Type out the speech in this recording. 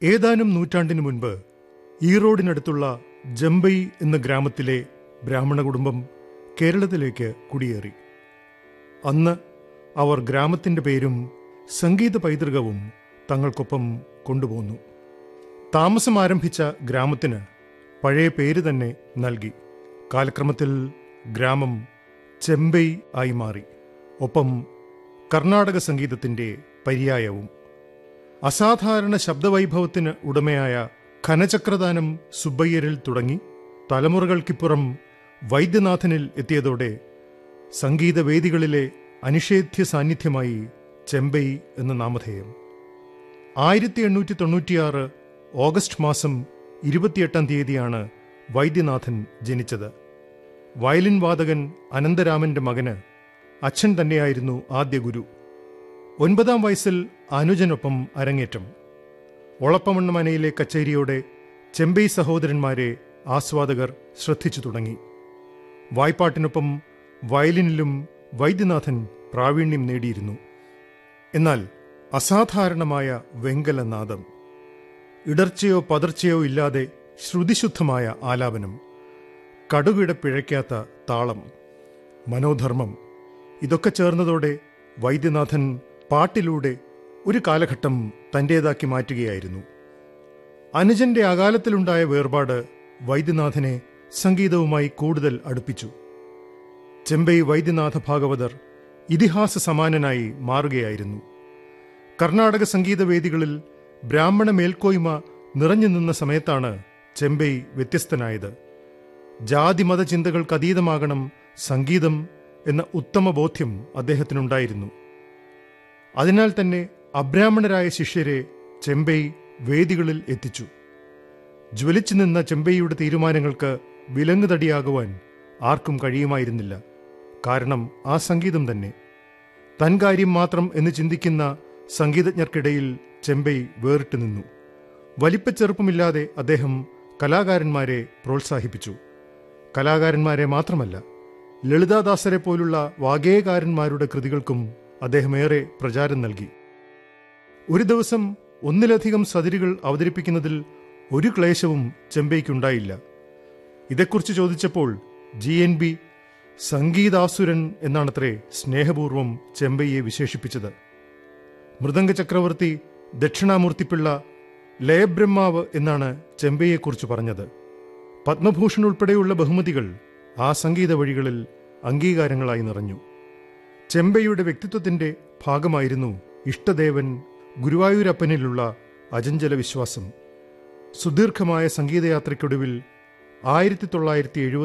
ഏതാനും നൂറ്റാണ്ടിനു മുൻപ് ഈറോഡിനടുത്തുള്ള ജംബൈ എന്ന ഗ്രാമത്തിലെ ബ്രാഹ്മണ കുടുംബം കേരളത്തിലേക്ക് കുടിയേറി അന്ന് അവർ ഗ്രാമത്തിന്റെ പേരും സംഗീത പൈതൃകവും തങ്ങൾക്കൊപ്പം കൊണ്ടുപോന്നു താമസം ആരംഭിച്ച ഗ്രാമത്തിന് പഴയ പേര് തന്നെ നൽകി കാലക്രമത്തിൽ ഗ്രാമം ചെമ്പൈ ആയി മാറി ഒപ്പം കർണാടക സംഗീതത്തിന്റെ പര്യായവും അസാധാരണ ശബ്ദവൈഭവത്തിന് ഉടമയായ ഘനചക്രദാനം സുബ്ബയ്യരിൽ തുടങ്ങി തലമുറകൾക്കിപ്പുറം വൈദ്യനാഥനിൽ എത്തിയതോടെ സംഗീതവേദികളിലെ അനിഷേധ്യ സാന്നിധ്യമായി ചെമ്പൈ എന്ന നാമധേയം ആയിരത്തി എണ്ണൂറ്റി തൊണ്ണൂറ്റിയാറ് ഓഗസ്റ്റ് മാസം ഇരുപത്തിയെട്ടാം തീയതിയാണ് വൈദ്യനാഥൻ ജനിച്ചത് വയലിൻ വാദകൻ അനന്തരാമന്റെ മകന് അച്ഛൻ തന്നെയായിരുന്നു ആദ്യ ഗുരു ഒൻപതാം വയസ്സിൽ അനുജനൊപ്പം അരങ്ങേറ്റം ഒളപ്പമണ്ണമനയിലെ കച്ചേരിയോടെ ചെമ്പൈ സഹോദരന്മാരെ ആസ്വാദകർ ശ്രദ്ധിച്ചു തുടങ്ങി വായ്പാട്ടിനൊപ്പം വയലിനിലും വൈദ്യനാഥൻ പ്രാവീണ്യം നേടിയിരുന്നു എന്നാൽ അസാധാരണമായ വെങ്കലനാദം ഇടർച്ചയോ പതർച്ചയോ ഇല്ലാതെ ശ്രുതിശുദ്ധമായ ആലാപനം കടുകിട പിഴയ്ക്കാത്ത താളം മനോധർമ്മം ഇതൊക്കെ ചേർന്നതോടെ വൈദ്യനാഥൻ പാട്ടിലൂടെ ഒരു കാലഘട്ടം തന്റേതാക്കി മാറ്റുകയായിരുന്നു അനുജന്റെ അകാലത്തിലുണ്ടായ വേർപാട് വൈദ്യനാഥനെ സംഗീതവുമായി കൂടുതൽ അടുപ്പിച്ചു ചെമ്പൈ വൈദ്യനാഥ ഭാഗവതർ ഇതിഹാസ സമാനനായി മാറുകയായിരുന്നു കർണാടക സംഗീതവേദികളിൽ ബ്രാഹ്മണ മേൽക്കോയ്മ നിറഞ്ഞു നിന്ന സമയത്താണ് ചെമ്പൈ വ്യത്യസ്തനായത് ജാതിമത ചിന്തകൾക്കതീതമാകണം സംഗീതം എന്ന ഉത്തമ ബോധ്യം അദ്ദേഹത്തിനുണ്ടായിരുന്നു അതിനാൽ തന്നെ അബ്രാഹ്മണരായ ശിഷ്യരെ ചെമ്പൈ വേദികളിൽ എത്തിച്ചു ജ്വലിച്ചു നിന്ന ചെമ്പൈയുടെ തീരുമാനങ്ങൾക്ക് വിലങ്ങുതടിയാകുവാൻ ആർക്കും കഴിയുമായിരുന്നില്ല കാരണം ആ സംഗീതം തന്നെ തൻ കാര്യം മാത്രം എന്ന് ചിന്തിക്കുന്ന സംഗീതജ്ഞർക്കിടയിൽ ചെമ്പൈ വേറിട്ടു നിന്നു വലിപ്പച്ചെറുപ്പമില്ലാതെ അദ്ദേഹം കലാകാരന്മാരെ പ്രോത്സാഹിപ്പിച്ചു കലാകാരന്മാരെ മാത്രമല്ല ലളിതാദാസരെ പോലുള്ള വാഗേയകാരന്മാരുടെ കൃതികൾക്കും അദ്ദേഹം ഏറെ പ്രചാരം നൽകി ഒരു ദിവസം ഒന്നിലധികം സതിരുകൾ അവതരിപ്പിക്കുന്നതിൽ ഒരു ക്ലേശവും ചെമ്പൈക്കുണ്ടായില്ല ഇതേക്കുറിച്ച് ചോദിച്ചപ്പോൾ ജി എൻ ബി സംഗീതാസുരൻ എന്നാണത്രേ സ്നേഹപൂർവം ചെമ്പൈയെ വിശേഷിപ്പിച്ചത് മൃദംഗ ചക്രവർത്തി ദക്ഷിണാമൂർത്തിപ്പിള്ള ലയബ്രഹ്മാവ് എന്നാണ് ചെമ്പൈയെക്കുറിച്ച് പറഞ്ഞത് പത്മഭൂഷൺ ഉൾപ്പെടെയുള്ള ബഹുമതികൾ ആ സംഗീത വഴികളിൽ അംഗീകാരങ്ങളായി നിറഞ്ഞു ചെമ്പയുടെ വ്യക്തിത്വത്തിന്റെ ഭാഗമായിരുന്നു ഇഷ്ടദേവൻ ഗുരുവായൂരപ്പനിലുള്ള അജഞ്ചല വിശ്വാസം സുദീർഘമായ സംഗീതയാത്രയ്ക്കൊടുവിൽ ആയിരത്തി തൊള്ളായിരത്തി എഴുപത്തി